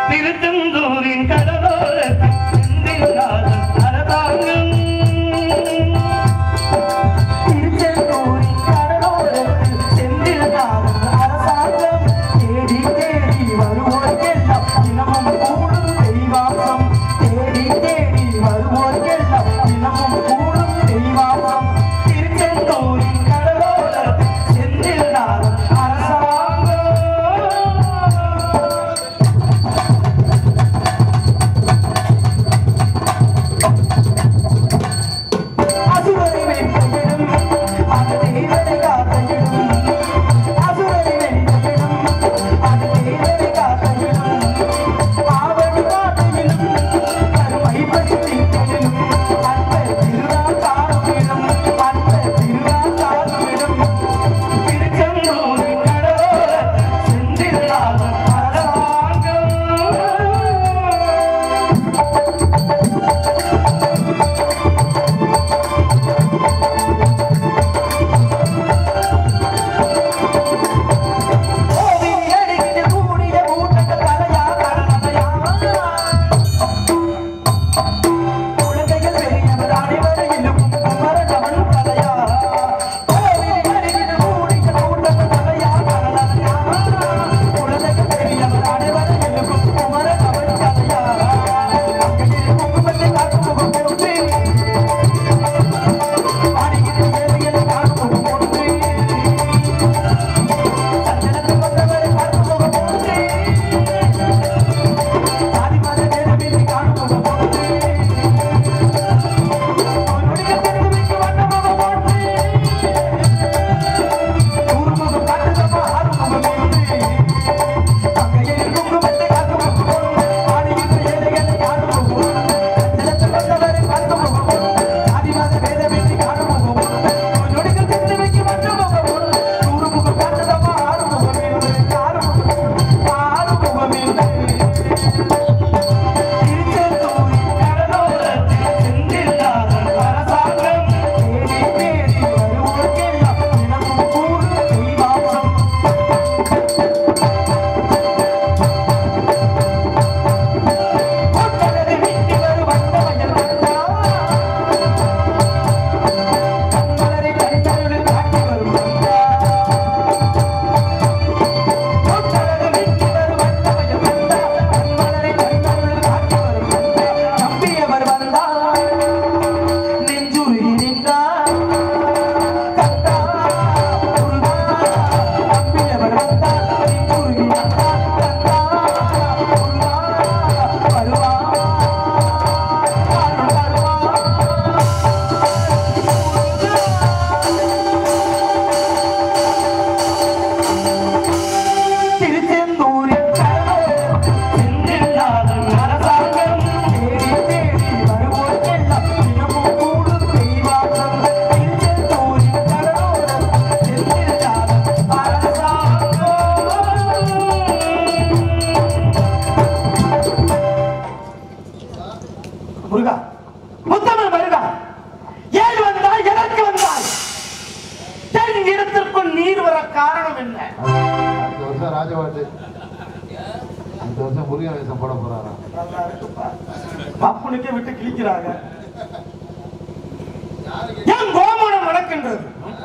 திருச்செந்தூரின் கடலோரத்தில் செந்தில் காதல் அரசாங்கம் திருச்செந்தூரின் கடலோரத்தில் செந்தில் காதல் அரசாங்கம் தேடி தேடி வருவோர்க்கெல்லாம் தினமும் கூடும் தெய்வாசம் தேடி தேடி வருவோர்க்கெல்லாம் தினமும் கூடும் தெய்வாசம் திருச்செந்தூரின் கடலோரத்தில் செந்தில் காதல் அரசாங்கம் அசுரரை வென்றிடும் அது தேவதை காத்திடும் அசுரரை வென்றிடும் அது தேவதை காத்திடும் ஆவடி காத்திடும் கருமை பசித்திடும் அன்ப திருநா காத்திடும் அன்ப திருநா காத்திடும் திருச்செந்தூரின் கடலோரத்தில் செந்தில் காதல் அரசாங்கம் கோவில் அடிக்கிட்டு கூடிய கூட்டங்கள் தலையா கடலையா குழந்தைகள் பெரியவர் அனைவரையிலும் குமரகவன் தலையா கோவில் அடிக்கிட்டு கூடிய கூட்டங்கள் தலையா கடலையா குழந்தைகள் பெரியவர் அனைவரையிலும் குமரகவன் தலையா அங்கிருந்து குங்குமத்தை காக்கும் முகம் போட்டு ஆடிக்கிட்டு ஏழைகளை காக்கும் முகம் போட்டு சந்தனத்தில் வந்தவரை பார்க்கும் முகம் போட்டு சாதி மத பேதமின்றி காணும் முகம் போட்டு அவனுடைய பெருமைக்கு வந்த முகம் போட்டு நூறு முகம் காட்டுதப்பா ஆறு முகம் போட்டு அங்கையில் குங்குமத்தை காக்கும் முகம் போட்டு ஆடுகின்ற ஏழைகளை காணும் முகம் போட்டு சந்தனத்தில் வந்தவரை பார்க்கும் முகம் போட்டு சாதி மத பேதமின்றி காணும் முகம் போட்டு அவனுடைய பெருமைக்கு வந்த முகம் போட்டு நூறு முகம் காட்டுதப்பா ஆறு முகம் போட்டு ஆறு முகம் ஆறு முகம் திருச்செந்தூரின் கடலோரத்தில் செந்தில் காதல் அரசாங்கம் தேடி தேடி வருவோர்க்கெல்லாம் தினமும் கூடும் தெய்வாசம் கொட்டடரை விட்டு வரும் வந்தவர்கள் வந்தா கண்மலரை கரித்தருளில் காட்டி வரும் வந்தா கொட்டடரை விட்டு வரும் வந்தவர்கள் வந்தா கண்மலரை கரித்தருளில் காட்டி வரும் வந்தா நம்பியவர் வந்தார் நெஞ்சுருகி நின்றார் கத்தா முருகா நம்பியவர் வந்தார் நெஞ்சுருகி நின்றார் கத்தா முருகா வருவார் அருள் தருவார் திருச்செந்தூரில் செந்தில் காதல் அரசாங்கம் தேடி தேடி வருவோர்க்கெல்லாம் தினமும் கூடும் தெய்வாசம் திருச்செந்தூரில் கடலோரம் செந்தில் காதல் அரசாங்கம் முருகா முத்தமிழ் முருகா ஏன் வந்தாய் எதற்கு வந்தாய் தென் இடத்திற்குள் நீர் வர காரணம் என்ன அடுத்த வருஷம் ராஜபாட்டு அடுத்த வருஷம் முருகன் வேஷம் போட போறாராம் நல்லா இருக்குப்பா பாப்புனுக்கே விட்டு கிழிக்கிறாங்க என் கோமனம் மணக்கின்றது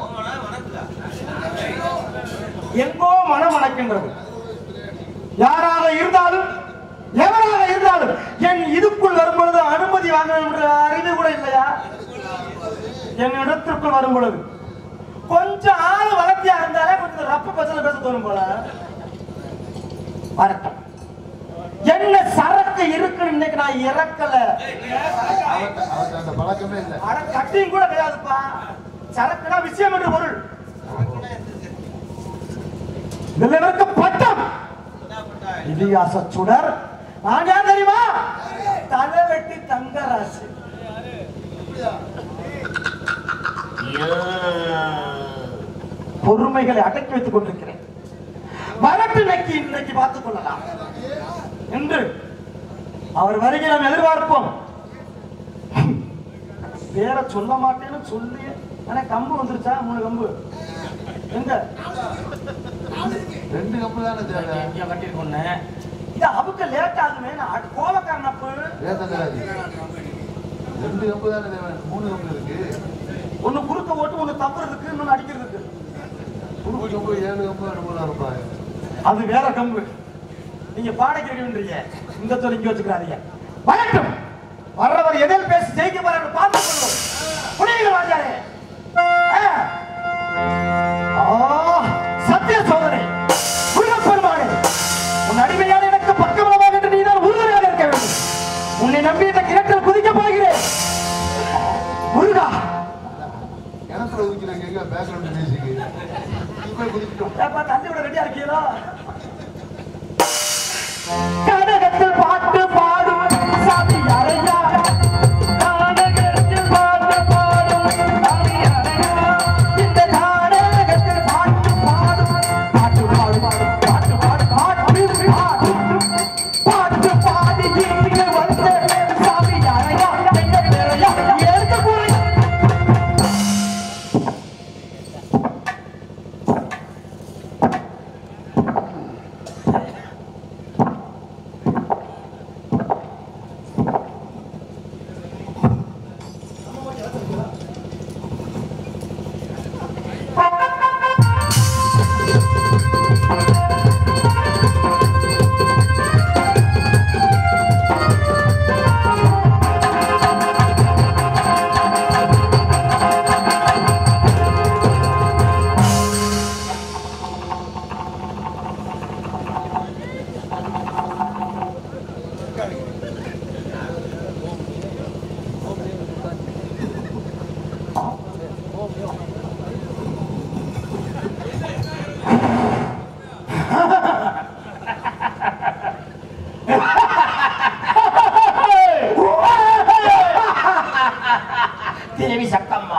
எங்கோ மனம் மணக்கின்றது யாராக இருந்தாலும் எவராக இருந்தாலும் என் இதுக்குள் வரும்பொழுது அனுமதி வாங்க என்ற அறிவு கூட இல்லையா என் இடத்திற்குள் வரும் பொழுது கொஞ்சம் ஆள் வளர்த்தியா இருந்தாலே கொஞ்சம் ரப்ப பச்சல பேச தோணும் போல வரட்டும் என்ன சரக்கு இருக்குன்னு இன்னைக்கு நான் இறக்கல அவர்ட்ட அவர்ட்ட அந்த பழக்கமே இல்லை அட கட்டியும் கூட கிடையாதுப்பா சரக்குனா விஷயம் என்று பொருள் இதுல இருக்க பட்டம் இதிகாச சுடர் நான் யார் தெரியுமா தலை வெட்டி தங்கராசு பொறுமைகளை அடக்கி வைத்துக் கொண்டிருக்கிறேன் வரட்டு நக்கி இன்றைக்கு பார்த்துக் கொள்ளலாம் என்று அவர் வருகை நாம் எதிர்பார்ப்போம் பேரை சொல்ல மாட்டேன்னு சொல்லி ஆனா கம்பு வந்துருச்சா மூணு கம்பு எங்க ரெண்டு கம்பு தானே தேவை எங்க கட்டிருக்கோன்னு இது அவுக்க லேட் ஆகுமே நான் கோவக்காரன் அப்ப லேசா கிடையாது ரெண்டு கம்பு தானே தேவை மூணு கம்பு இருக்கு ஒண்ணு குறுக்க ஓட்டு ஒண்ணு தப்புறதுக்கு இன்னொன்னு அடிக்கிறதுக்கு குறுக்கு கம்பு ஏழு கம்பு அனுப்பலாம் இருப்பாங்க அது வேற கம்பு நீங்க பாட கேட்கன்றீங்க இந்த தொழில் இங்க வச்சுக்கிறாதீங்க வரட்டும் வர்றவர் எதில் பேசி ஜெயிக்க போறாரு பார்த்து கொள்வோம் புரியுது ராஜாரே சத்திய சோதனை முருகப்பெருமானே உன் அடிமையான எனக்கு பக்கபலமாக என்று நீதான் உறுதுணையாக இருக்க வேண்டும் உன்னை நம்பி இந்த கிணற்றில் குதிக்க போகிறேன் முருகா கிணத்துல ஊக்கிற கேட்க பேக்ரவுண்ட் மியூசிக் இப்போ குதிச்சிட்டோம் ஏப்பா தண்ணி விட ரெடியா இருக்கீங்களா கனகத்தில் பாட்டு பாடும் சாமி அறையா கனகத்தில் பாட்டு பாடும் சாமி அறையா இந்த கனகத்தில் பாட்டு பாடும் பாட்டு பாடும் பாட்டு பாடு பாட்டு பாடு பாட்டு பாடி இங்கு வந்த சாமி அறையா எங்க நிறையா எடுத்து போய் தேவி சக்கம்மா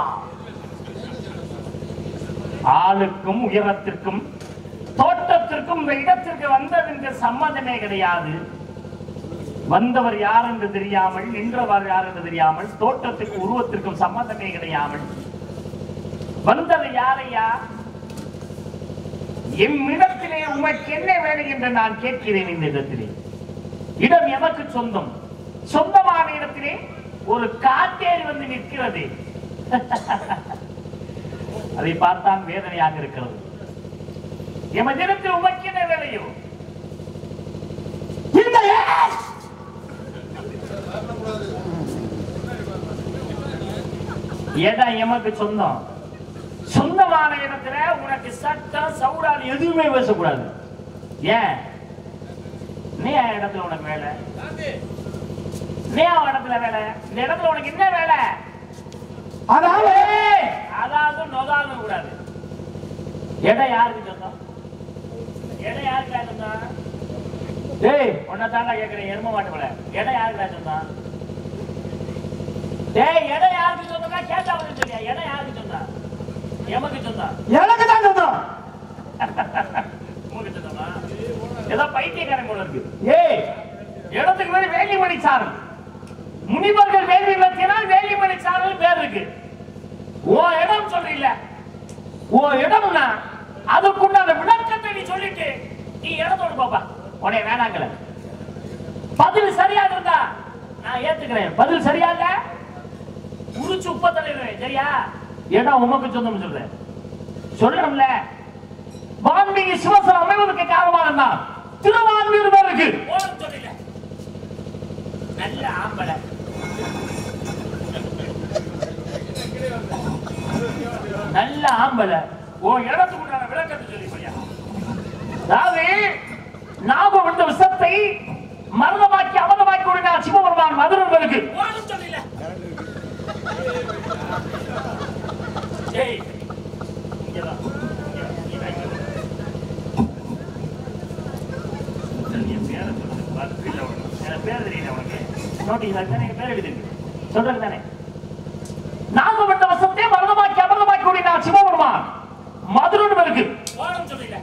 ஆளுக்கும் உயரத்திற்கும் தோட்டத்திற்கும் இந்த இடத்திற்கு வந்ததென்ற சம்மதமே கிடையாது வந்தவர் யார் என்று தெரியாமல் நின்றவர் யார் என்று தெரியாமல் தோட்டத்திற்கு உருவத்திற்கும் சம்மதமே கிடையாமல் வந்தது யாரையா எம்மிடத்திலே உமக்கு என்ன வேலை என்று நான் கேட்கிறேன் இந்த இடத்திலே இடம் எமக்கு சொந்தம் சொந்தமான இடத்திலே ஒரு காட்டேரி வந்து நிற்கிறது அதை பார்த்தான் வேதனையாக இருக்கிறது எமதிடத்தில் உமக்கு என்ன வேலையோ இந்த ஏன் இடம் எமக்கு சொந்தம் சொந்தமான இடத்துல உனக்கு சட்டம் சவுடால் எதுவுமே பேசக்கூடாது ஏன் நீ என் இடத்துல உனக்கு வேலை நீ அவன் இடத்துல வேலை இந்த இடத்துல உனக்கு என்ன வேலை அதாவது ஏய், அதாவது நொதாது கூடாது இடம் யாருக்கு சொந்தம் இடம் யாருக்கா சொந்தம் டேய் உன்னை தாண்டா கேட்கிறேன் எரும மாட்டு போல இடம் யாருக்கா சொந்தம் டேய் இடம் யாருக்கு சொந்தம்னா கேட்டா வந்து சொல்லியா இடம் யாருக்கு சொந்தம் எமக்கு சொந்தம் எனக்கு தான் சொந்தம் உமக்கு சொந்தமா ஏதோ பைத்தியக்காரன் போல இருக்கு ஏய் இடத்துக்கு பேரு வேலிமணி சாரல் முனிவர்கள் வேள்வி நடத்தினால் வேலிமணி சாரல் பேர் இருக்கு ஓ இடம் சொல்றீல்ல ஓ இடம்னா அதுக்குண்டான விளக்கத்தை நீ சொல்லிட்டு நீ இடத்தோடு பாப்பா உடனே வேணாங்கல பதில் சரியா இருந்தா நான் ஏத்துக்கிறேன் பதில் சரியா இல்ல உரிச்சு உப்ப தள்ளிடுவேன் சரியா இடம் உமக்கு சொந்தம் சொல்றேன் சொல்லணும்ல வான்மீகி சிவசனம் அமைவதற்கு காரணமாக தான் திருவான்மீர் பேர் இருக்கு ஓடும் சொல்லல நல்ல ஆம்பளை நல்ல ஆம்பளை ஓ இடத்துக்குண்டான விளக்கத்தை சொல்லி போயா அதாவது நாம வந்த விஷத்தை மரணமாக்கி அவதமாக்கி விடுங்க சிவபெருமான் மதுரம் இருக்கு ஓடும் சொல்லல ஏய் இங்க வா. இங்க வா. நீ வா, இங்க வா. என் பேரை சொல்லு. பாரு, கீழே விழு. என் பேர் தெரியல உனக்கு. நோட்டீஸ் அதுதானே என் பேர் எழுதிருக்கு. சொல்றது தானே? நாகப்பட்ட வசத்தை மரணமாக்கி அமரமாக்கி கூடினார் சிவபெருமான் மதுரன் இருக்கு ஓடும் சொல்லல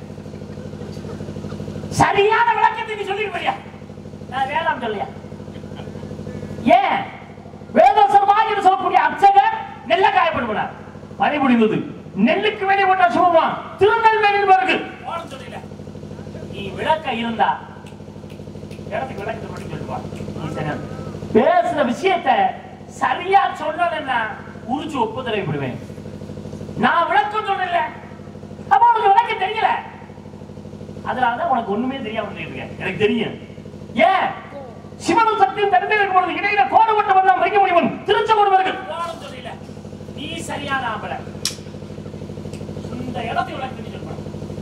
சரியான விளக்கத்தை நீ சொல்லிருப்பியா நான் வேளாண் சொல்லியா ஏன் வேதசர்மாய் என்று சொல்லக்கூடிய அர்ச்சகர் நெல்ல காயப்படுகிறார் மழை முடிந்தது நெல்லுக்கு வெளியே போட்ட சுபமான் திருநெல்வேலியில் இருக்கு ஓடும் சொல்லல நீ விளக்க இருந்தா இடத்துக்கு விளக்கத்தை மட்டும் சொல்லுவா நீ சரியா பேசுற விஷயத்த சரியா சொன்னதுன்னா உரிச்சு ஒப்புதலை விடுவேன் நான் விளக்கம் சொல்லல அப்ப உனக்கு விளக்கம் தெரியல அதனாலதான் உனக்கு ஒண்ணுமே தெரியாம இருந்துட்டு இருக்கேன் எனக்கு தெரியும் ஏன் சிவனும் சக்தியும் தடுத்து இருக்கும் பொழுது இடையில கோடு மட்டும் வந்தான் வைக்க முடியும் திருச்செங்கோடு வருது கோலம் சொல்லல நீ சரியான ஆம்பளை இந்த இடத்தை விளக்கு நீ சொல்லுவாங்க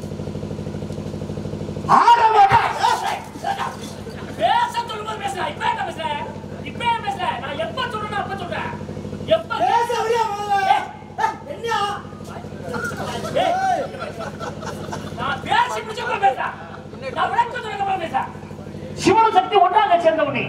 பேச சொல்லும்போது பேசுறா இப்ப என்ன பேசுற இப்ப என்ன பேசுற நான் எப்ப சொல்றேன் அப்ப சொல்றேன் எப்ப பேச விடியா முதல்ல என்ன ஏய், நான் பேசி முடிச்சப்ப பேசுறேன் நான் விளக்கம் சொல்லுங்க பேசுறேன் சிவனும் சக்தி ஒன்றாக சேர்ந்தவனே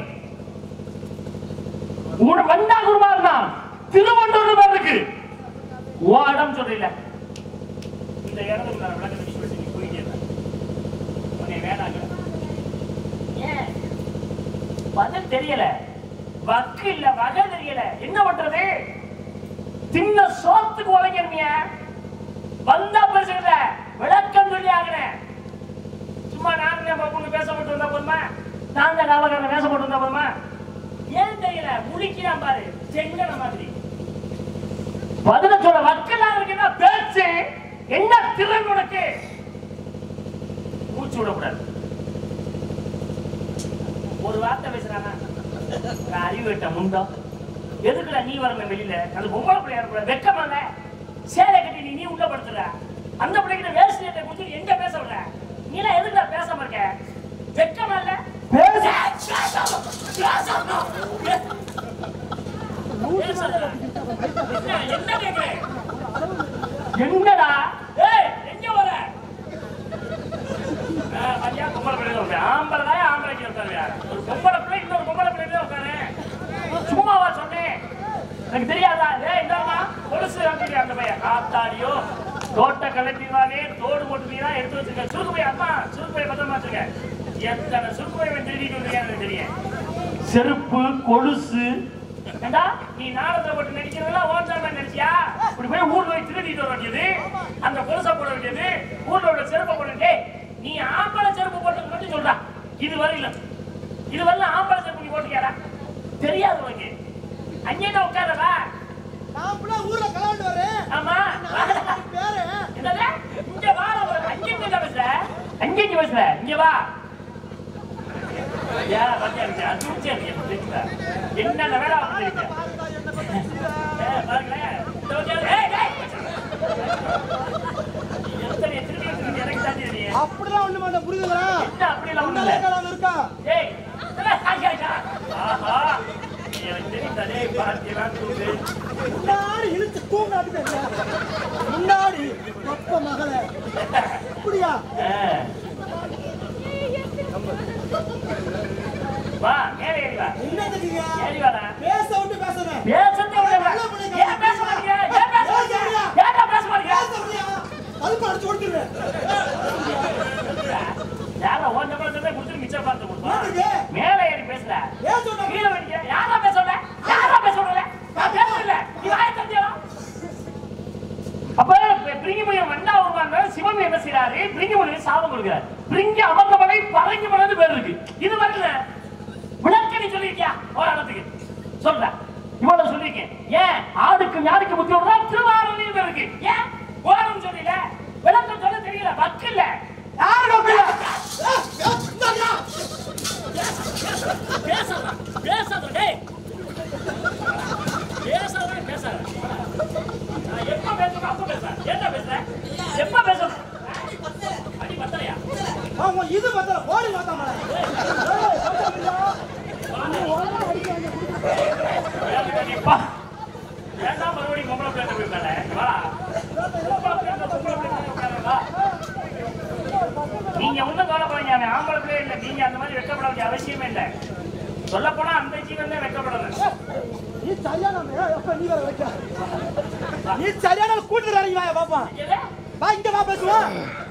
உன வந்தா குருமார் தான் திருவண்டூர் மாதிரி இருக்கு ஓ இடம் சொல்றீல இந்த இடத்துக்கு நான் விளக்கத்தை சொல்லி நீ போயிட்டே இருக்க. உன்னை வேணாங்க ஏன் பதில் தெரியல வக்கு இல்ல வகை தெரியல என்ன பண்றது தின்ன சோத்துக்கு உழைக்கிறீங்க வந்தா பேசுறத விளக்கம் சொல்லி ஆகிறேன் சும்மா நான் என் பொண்ணு பேச மட்டும் இருந்தா போதுமா நான் தான் காவலக்காரன் பேச மட்டும் இருந்தா போதுமா ஏன் தெரியல முழிக்கிறான் பாரு செங்கன மாதிரி பதில சொல்ல வக்கெல்லாம் இருக்குன்னா பேச்சு என்ன திறன் உனக்கு மூச்சு விடக்கூடாது ஒரு வார்த்தை பேசுறானா ஒரு அறிவு விட்ட முண்டம் எதுக்குடா நீ வரணும் வெளியில அது பொம்பளை பிள்ளையா இருக்க வெக்கமா இல்ல சேலை கட்டி நீ நீ உள்ள படுத்துற அந்த பிள்ளைகிட்ட வேஸ்ட் குடிச்சு எங்க பேச விடுற நீ எல்லாம் எதுக்குடா பேசாம இருக்க வெக்கமா இல்ல பேச பேசாம பேசாம பேசாத. என்ன என்ன கேக்குறேன் என்னடா ஏய் எங்க வர ஆ, பாத்தியா, பொம்பளை பிள்ளை தான் உட்காரு. ஆம்பளை தான் ஆம்பளைக்கு உட்காரு. ஒரு பொம்பளை பிள்ளை இன்னொரு பொம்பளை பிள்ளை தான் உட்காரு. சும்மாவா சொன்னேன் எனக்கு தெரியாதா ஏய் இந்தாம்மா கொலுசு வாங்கிட்டு அந்த பையன் காத்தாடியோ தோட்ட கலட்டிவானே தோடு போட்டுவீனா எடுத்து வச்சிருக்க சுருக்கு பையன் அம்மா சுருக்கு பையன் பத்திரமா வச்சிருக்க எத்தனை சுருக்கு பையன் திருடிட்டு வந்திருக்கேன் எனக்கு தெரியும் செருப்பு கொலுசு ஏண்டா நீ நாடகத்தை போட்டு நடிக்கிறதெல்லாம் ஓன் நினைச்சியா இப்படி போய் ஊர்ல போய் திருடிட்டு வர வேண்டியது அந்த கொலுசை போட வேண்டியது ஊர்ல உள்ள செருப்பை போட்டு நீ ஆம்பளை செருப்பு போட்டு மட்டும் சொல்றா இது வரையில இது வரல ஆம்பளை செருப்பு நீ போட்டுக்கியாடா தெரியாது உனக்கு அங்கே தான் உட்காரவா நான் புள்ள ஊர்ல கலாண்டு வரேன் ஆமா பேரு என்னது இங்க வா அங்கே இங்க பேசுற அங்கே இங்க பேசுற இங்க வா யா பாத்தியா இருக்கு அது உச்சே இருக்கு தெரியல என்னென்ன வேலை வந்துருக்கு ஏய் பாருங்களேன் இந்த வந்து ஏய் ஏய் எத்தனை திருப்பி திருப்பி எனக்கு தான் தெரியும் அப்படிலாம் ஒண்ணு மாட்டேன் புரியுதுங்களா என்ன அப்படி எல்லாம் ஒண்ணு இல்ல கலாண்டு இருக்கா ஏய் இதெல்லாம் ஆகி ஆகா ஆஹா எனக்கு தெரியுதா டேய் பாத்தியெல்லாம் தூக்கு முன்னாடி இழுத்து தூங்காட்டு முன்னாடி அப்ப மகளே அப்படியா வா மேலே ஏறி வா என்னதுக்குங்க ஏறி வாடா பேச விட்டு பேசுறேன் பேசத்தே விடல ஏன் பேச மாட்டீங்க ஏன் பேச மாட்டீங்க ஏன்டா பேச மாட்டீங்க பேச முடியா அதுக்கு அடிச்சு கொடுத்துருவேன் யாரோ ஓன் நம்பர் தந்தே குடுத்து மிச்சம் பார்த்து கொடுப்பா எதுக்கு? மேலே ஏறி பேசல பேச விட்டா கீழே வெடிக்க யாரா பேச விடல யாரா பேச விடல நான் பேசல நீ வாய தந்தியா அப்ப பிரிங்கி போய் மண்டா உருவாங்க சிவன் என்ன செய்யறாரு பிரிங்கி மொழிக்கு சாபம் கொடுக்கிறார் பிரிங்கி அமர்ந்த மலை பறங்கி மலை பேர் இருக்கு இது வரல விளக்கணி சொல்லிருக்கியா ஓராடத்துக்கு சொல்ற இவ்வளவு சொல்லிருக்கேன் ஏன் ஆடுக்கு யாருக்கு புத்தி வருதா திருவாரூர் பேர் இருக்கு ஏன் ஓரம் சொல்லல விளக்கம் சொல்ல தெரியல வக்கு இல்ல யாரு நோக்கல பேசாத பேசாத டேய் பேசாத பேசாத நான் எப்ப பேசுறேன் அப்ப பேசுறேன் என்ன பேசுறேன் எப்ப பேசுறேன் அடி பத்தலையா ஆமா இது பார்த்தா ஓடி பார்த்தாமல அப்பா ஏன்டா மறுபடியும் பொம்பளை பிள்ளை போயிருக்காங்க வா பொம்பளை பிள்ளை பொம்பளை பிள்ளை உட்காரு, வா நீங்க ஒண்ணும் கவலைப்படாதீங்க அவன் ஆம்பளை பிள்ளை இல்லை நீங்க அந்த மாதிரி வெக்கப்பட வேண்டிய அவசியமே இல்லை சொல்ல போனா அந்த ஜீவன் தான் வெக்கப்படணும் நீ சரியான ஏய், அப்பா, நீ வேற வைக்க நீ சரியான கூட்டு இறங்கி வா பாப்பா எது? வா இங்க வா பேசுவோம்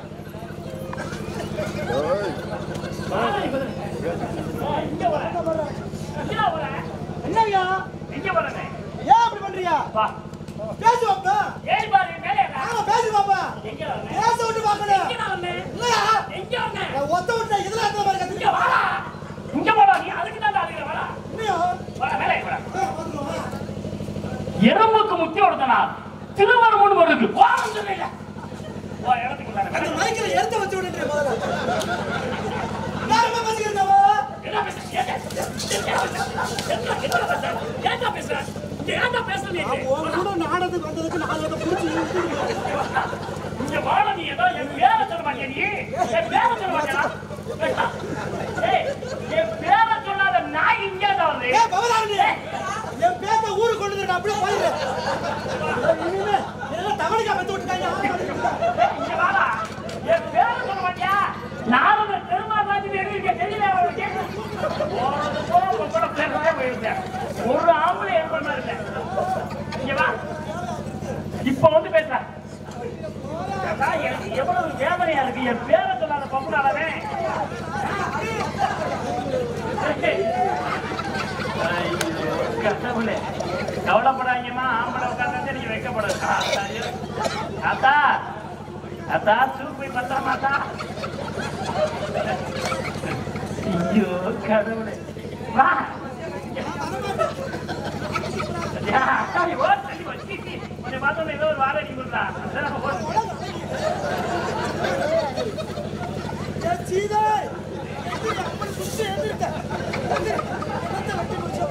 ஏய், இங்க வர இங்க வர என்னய்யா இங்க வரனே ஏன் அப்படி பண்றியா வா பேசு பாப்பா ஏறி பாரு மேலே ஏறா. ஆமா பேசு பாப்பா எங்க வரனே பேச விட்டு பாக்கணும் எங்க வரனே இல்லையா எங்க வரனே நான் ஒத்த விட்டு இதுல அந்த மாதிரி இங்க கத்துக்க வாடா இங்க திருவண்ணாமலை போட்டு இருக்கு போறோம் சொன்னீங்க ஓ இடத்துக்கு உள்ளார. அந்த மைக்கில எடுத்து வச்சு விடுறேன் முதல்ல நான் என்ன பேசிக்கிறேன் என்ன பேசுற? ஏன்டா? ஏன்டா? ஏன்டா பேசுற? ஏன்டா பேசுற? ஏன்டா பேசுற நீ? உன் கூட நாடகத்துக்கு வந்ததுக்கு நான் அதை பிடிச்சி இங்க வாழ நீ ஏதோ என் பேரை சொல்ல மாட்டியா நீ? என் பேரை சொல்ல மாட்டியா? ஏய், என் பேரை சொல்லாத நாய் இங்கே தான் வருது. ஏ பவதாரணி என் பேத்த ஊருக்கு கொண்டு வந்து அப்படியே போயிடுறேன் இனிமே என்ன தமிழுக்கா பத்து விட்டுட்டாங்க ஏய், இங்க வாடா. என் பேரை சொல்ல மாட்டியா? நானும் ஒரு பெருமாள் மாதிரி எழுதிருக்கேன். தெரியல அவனுக்கு? போறது போக உங்க கூட பேசவே போயிருக்கேன். ஒரு ஆம்பளை ஏற்பட மாதிரி இல்லை. இங்க வா. இப்ப வந்து பேசுற அக்கா, எனக்கு எவ்வளவு வேதனையா இருக்கு என் பேரை சொல்லாத பம்புனாலவே கடவுளே கவலைப்படாதீங்கம்மா ஆம்பளை உட்காந்து நீங்க வைக்கப்படாது அத்தா அத்தா தூக்கு பத்திரமாத்தா ஐயோ கடவுளே வா யா, ஓ, தள்ளி வா, சீ, சீ. உன்னை பார்த்தோன்னே ஏதோ ஒரு வாரடி கொடுத்தா அதான் ஓ. ஏன் சீதை எந்திரிக்க, அப்படி சுத்தி எந்திரிக்க. எந்திரி. என்னத்த வெட்டி முடிச்ச?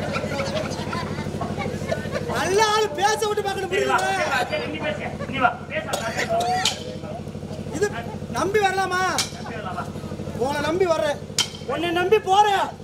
நல்ல ஆளு பேச விட்டு பார்க்கணும் சரி, வா, புரியுதா? சரி, வா, சரி, நீ பேசு. நீ வா, பேச, நான் பேசுறேன். இது நம்பி வரலாமா பேசலாம், வா. உன்னை நம்பி வர்றேன் உன்னை நம்பி போறேன்